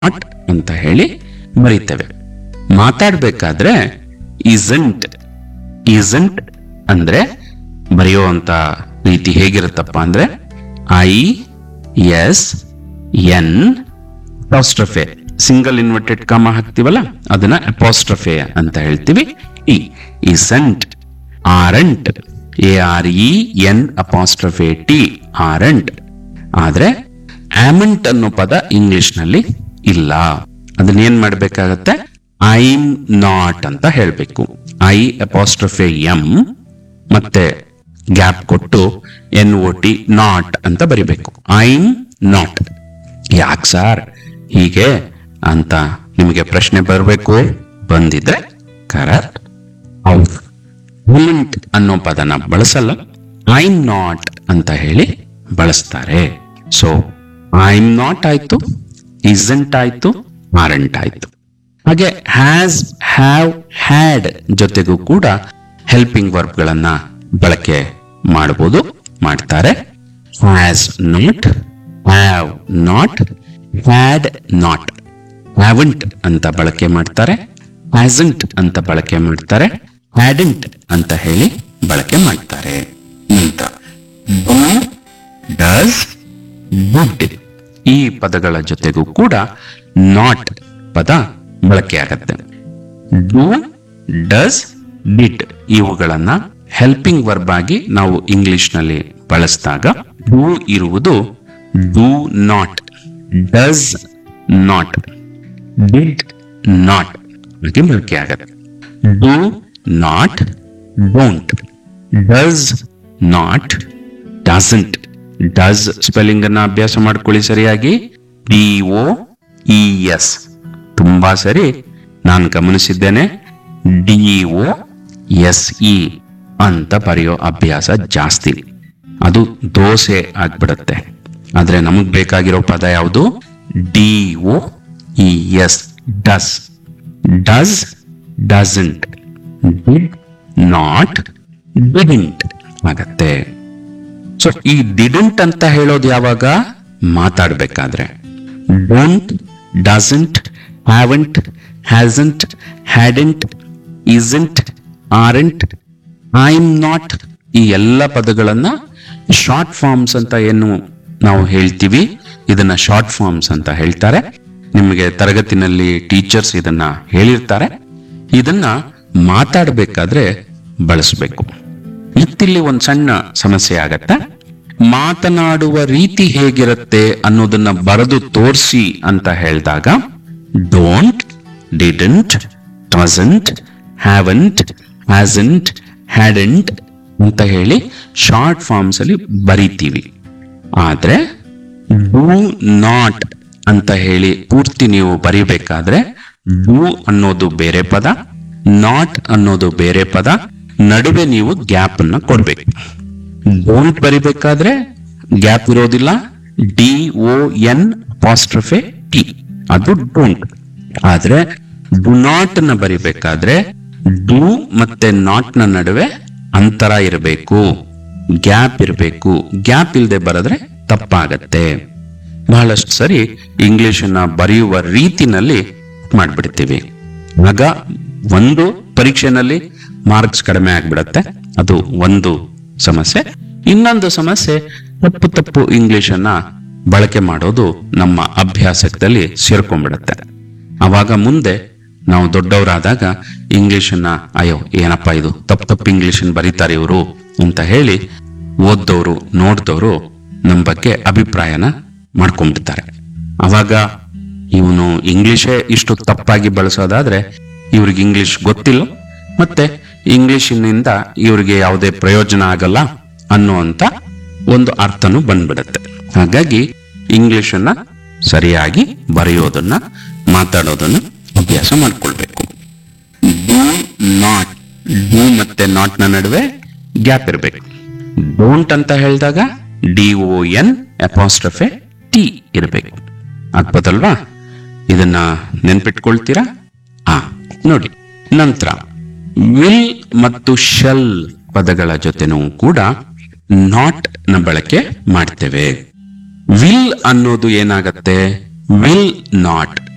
not ಅಂತ ಹೇಳಿ ಬರೀತೇವೆ ಮಾತಾಡ್ಬೇಕಾದ್ರೆ ಇಸಂಟ್ ಇಸಂಟ್ ಅಂದ್ರೆ ಬರೆಯುವಂತ ರೀತಿ ಹೇಗಿರುತ್ತಪ್ಪ ಅಂದ್ರೆ I S N apostrophe single inverted comma ಹಾಕ್ತಿವಲ್ಲ ಅದನ್ನ ಅಪಾಸ್ಟ್ರಫೆ ಅಂತ ಹೇಳ್ತೀವಿ ಇ isn't aren't A R E N apostrophe T aren't ಆದ್ರೆ ಆಮೆಂಟ್ ಅನ್ನೋ ಪದ ಇಂಗ್ಲಿಷ್ ನಲ್ಲಿ ಇಲ್ಲ ಅದನ್ನ ಏನ್ ಮಾಡ್ಬೇಕಾಗತ್ತೆ ಐಮ್ ನಾಟ್ ಅಂತ ಹೇಳ್ಬೇಕು ಐ ಅಪಾಸ್ಟ್ರಫೆ ಎಂ ಮತ್ತೆ ಗ್ಯಾಪ್ ಕೊಟ್ಟು ಎನ್ ಒ ಟಿ ನಾಟ್ ಅಂತ ಬರಿಬೇಕು ಐಮ್ ನಾಟ್ ಯಾಕೆ ಸಾರ್ ಹೀಗೆ ಅಂತ ನಿಮಗೆ ಪ್ರಶ್ನೆ ಬರಬೇಕು ಬಂದಿದ್ರೆ ಕರೆಕ್ಟ್ ಹೌದು ವಿಂಟ್ ಅನ್ನೋ ಪದನ ಬಳಸಲ್ಲ ಐಮ್ ನಾಟ್ ಅಂತ ಹೇಳಿ ಬಳಸ್ತಾರೆ ಸೊ ಐಮ್ ನಾಟ್ ಆಯ್ತು ಇಸಂಟ್ ಆಯ್ತು ಆರಂಟ್ ಆಯ್ತು ಹಾಗೆ ಹ್ಯಾಸ್ ಹ್ಯಾವ್ ಹ್ಯಾಡ್ ಜೊತೆಗೂ ಕೂಡ ಹೆಲ್ಪಿಂಗ್ ವರ್ಬ್ಗಳನ್ನ ಬಳಕೆ ಮಾಡಬಹುದು ಮಾಡ್ತಾರೆ has not have not had not haven't ಅಂತ ಬಳಕೆ ಮಾಡ್ತಾರೆ ಹ್ಯಾಸಂಟ್ ಅಂತ ಬಳಕೆ ಮಾಡ್ತಾರೆ ಹ್ಯಾಡಂಟ್ ಅಂತ ಹೇಳಿ ಬಳಕೆ ಮಾಡ್ತಾರೆ ಅಂತ ಡಸ್ ವುಡ್ ಈ ಪದಗಳ ಜೊತೆಗೂ ಕೂಡ ನಾಟ್ ಪದ ಬಳಕೆಯಾಗತ್ತೆ ಡೂ ಡಸ್ ಡಿಡ್ ಇವುಗಳನ್ನ ಹೆಲ್ಪಿಂಗ್ ವರ್ಬ್ ಆಗಿ ನಾವು ಇಂಗ್ಲಿಷ್ ನಲ್ಲಿ ಬಳಸಿದಾಗ ಡೂ ಇರುವುದು do not does not did not ಆಗಿ ಬಳಕೆ ಆಗತ್ತೆ do not don't does not doesn't does spelling ಅನ್ನ ಅಭ್ಯಾಸ ಮಾಡ್ಕೊಳ್ಳಿ ಸರಿಯಾಗಿ ಡಿ ಒ ಇ ಎಸ್ ತುಂಬಾ ಸರಿ ನಾನು ಗಮನಿಸಿದ್ದೇನೆ ಡಿ ಒ ಎಸ್ ಇ ಅಂತ ಬರೆಯೋ ಅಭ್ಯಾಸ ಜಾಸ್ತಿ ಅದು ದೋಸೆ ಆಗ್ಬಿಡುತ್ತೆ ಆದ್ರೆ ನಮಗ್ ಬೇಕಾಗಿರೋ ಪದ ಯಾವುದು D O E S does does doesn't did not didn't ಆಗತ್ತೆ ಸೊ ಈ ಡಿಡಂಟ್ ಅಂತ ಹೇಳೋದು ಯಾವಾಗ ಮಾತಾಡ್ಬೇಕಾದ್ರೆ don't doesn't haven't hasn't hadn't isn't aren't I'm not ಈ ಎಲ್ಲ ಪದಗಳನ್ನ ಶಾರ್ಟ್ ಫಾರ್ಮ್ಸ್ ಅಂತ ಏನು ನಾವು ಹೇಳ್ತೀವಿ ಇದನ್ನ ಶಾರ್ಟ್ ಫಾರ್ಮ್ಸ್ ಅಂತ ಹೇಳ್ತಾರೆ ನಿಮಗೆ ತರಗತಿನಲ್ಲಿ ಟೀಚರ್ಸ್ ಇದನ್ನ ಹೇಳಿರ್ತಾರೆ ಇದನ್ನ ಮಾತಾಡಬೇಕಾದ್ರೆ ಬಳಸಬೇಕು ಮತ್ತಿಲ್ಲಿ ಒಂದು ಸಣ್ಣ ಸಮಸ್ಯೆ ಆಗತ್ತೆ ಮಾತನಾಡುವ ರೀತಿ ಹೇಗಿರುತ್ತೆ ಅನ್ನೋದನ್ನ ಬರೆದು ತೋರಿಸಿ ಅಂತ ಹೇಳಿದಾಗ don't didn't doesn't haven't hasn't hadn't ಅಂತ ಹೇಳಿ ಶಾರ್ಟ್ ಫಾರ್ಮ್ಸ್ ಅಲ್ಲಿ ಬರಿತೀವಿ ಆದ್ರೆ ಡೂ ನಾಟ್ ಅಂತ ಹೇಳಿ ಪೂರ್ತಿ ನೀವು ಬರಿಬೇಕಾದ್ರೆ ಡೂ ಅನ್ನೋದು ಬೇರೆ ಪದ ನಾಟ್ ಅನ್ನೋದು ಬೇರೆ ಪದ ನಡುವೆ ನೀವು ಗ್ಯಾಪ್ ಅನ್ನ ಕೊಡ್ಬೇಕು ಡೋಂಟ್ ಬರಿಬೇಕಾದ್ರೆ ಗ್ಯಾಪ್ ಇರೋದಿಲ್ಲ D O N apostrophe T ಅದು ಡೋಂಟ್ ಆದ್ರೆ ಡು ನಾಟ್ ನ ಬರಿಬೇಕಾದ್ರೆ ಡೂ ಮತ್ತೆ ನಾಟ್ ನ ನಡುವೆ ಅಂತರ ಇರಬೇಕು ಗ್ಯಾಪ್ ಇರಬೇಕು ಗ್ಯಾಪ್ ಇಲ್ಲದೆ ಬರೆದ್ರೆ ತಪ್ಪಾಗತ್ತೆ ಬಹಳಷ್ಟು ಸರಿ ಇಂಗ್ಲಿಷ್ ಅನ್ನ ಬರೆಯುವ ರೀತಿನಲ್ಲಿ ಮಾಡ್ಬಿಡ್ತೀವಿ ಆಗ ಒಂದು ಪರೀಕ್ಷೆನಲ್ಲಿ ಮಾರ್ಕ್ಸ್ ಕಡಿಮೆ ಆಗ್ಬಿಡತ್ತೆ ಅದು ಒಂದು ಸಮಸ್ಯೆ ಇನ್ನೊಂದು ಸಮಸ್ಯೆ ತಪ್ಪು ತಪ್ಪು ಇಂಗ್ಲಿಷ್ ಅನ್ನ ಬಳಕೆ ಮಾಡೋದು ನಮ್ಮ ಅಭ್ಯಾಸದಲ್ಲಿ ಸೇರ್ಕೊಂಡ್ಬಿಡತ್ತೆ ಅವಾಗ ಮುಂದೆ ನಾವು ದೊಡ್ಡವರಾದಾಗ ಇಂಗ್ಲಿಷ್ ಅನ್ನ ಅಯ್ಯೋ ಏನಪ್ಪ ಇದು ತಪ್ಪು ತಪ್ಪು ಇಂಗ್ಲಿಷ್ ಬರೀತಾರೆ ಇವರು ಅಂತ ಹೇಳಿ ಓದ್ದವರು ನೋಡ್ದವರು ನಮ್ಮ ಬಗ್ಗೆ ಅಭಿಪ್ರಾಯನ ಮಾಡ್ಕೊಂಡ್ಬಿಡ್ತಾರೆ ಅವಾಗ ಇವನು ಇಂಗ್ಲಿಷೇ ಇಷ್ಟು ತಪ್ಪಾಗಿ ಬಳಸೋದಾದ್ರೆ ಇವ್ರಿಗೆ ಇಂಗ್ಲಿಷ್ ಗೊತ್ತಿಲ್ಲ ಮತ್ತೆ ಇಂಗ್ಲಿಷಿನಿಂದ ಇವ್ರಿಗೆ ಯಾವುದೇ ಪ್ರಯೋಜನ ಆಗಲ್ಲ ಅನ್ನುವಂತ ಒಂದು ಅರ್ಥನೂ ಬಂದ್ಬಿಡತ್ತೆ ಹಾಗಾಗಿ ಇಂಗ್ಲಿಷ್ ಅನ್ನ ಸರಿಯಾಗಿ ಬರೆಯೋದನ್ನ ಮಾತಾಡೋದನ್ನ ಅಭ್ಯಾಸ ಮಾಡ್ಕೊಳ್ಬೇಕು ಡೂ ನಾಟ್ ಡೂ ಮತ್ತೆ ನಾಟ್ ನ ನಡುವೆ ಗ್ಯಾಪ್ ಇರಬೇಕು ಡೋಂಟ್ ಅಂತ ಹೇಳಿದಾಗ D O N apostrophe T ಇರಬೇಕು ಆಗ್ಬೋದಲ್ವಾ ಇದನ್ನ ನೆನ್ಪಿಟ್ಕೊಳ್ತೀರಾ ಆ ನೋಡಿ ನಂತರ ವಿಲ್ ಮತ್ತು ಶಲ್ ಪದಗಳ ಜೊತೆನೂ ಕೂಡ ನಾಟ್ ನ ಬಳಕೆ ಮಾಡ್ತೇವೆ ವಿಲ್ ಅನ್ನೋದು ಏನಾಗತ್ತೆ ವಿಲ್ ನಾಟ್